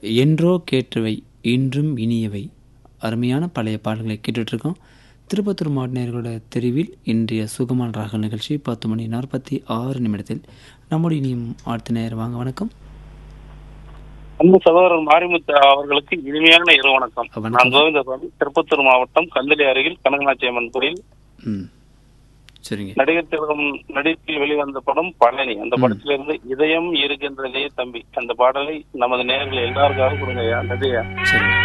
என்றோ கேட்டவை இன்றும் இனியவை அருமையான பழைய பாடல்களை கேட்டுட்ருக்கோம் திருப்பத்தூர் மாவட்ட தெரிவில் இன்றைய சுகமான ராக நிகழ்ச்சி பத்து மணி நாற்பத்தி ஆறு நிமிடத்தில் நம்முடைய இனியும் அடுத்த நேரம் வாங்க வணக்கம் அன்பு சகோதரர் மாரிமுத்து அவர்களுக்கு இனிமையான இரு வணக்கம் வணக்கம். நான் கோவிந்தசாமி திருப்பத்தூர் மாவட்டம் கந்தளி அருகில் கனகநாச்சி அம்மன் கோயில் ம் சரிங்க நடிகர் திலகம் நடிப்பில் வெளிவந்த படம் பழனி அந்த படத்திலிருந்து இதயம் இருக்கின்றதே தம்பி அந்த பாடலை நமது நேயர்கள் எல்லாருக்காக கொடுங்க ஐயா நன்றியா சரிங்க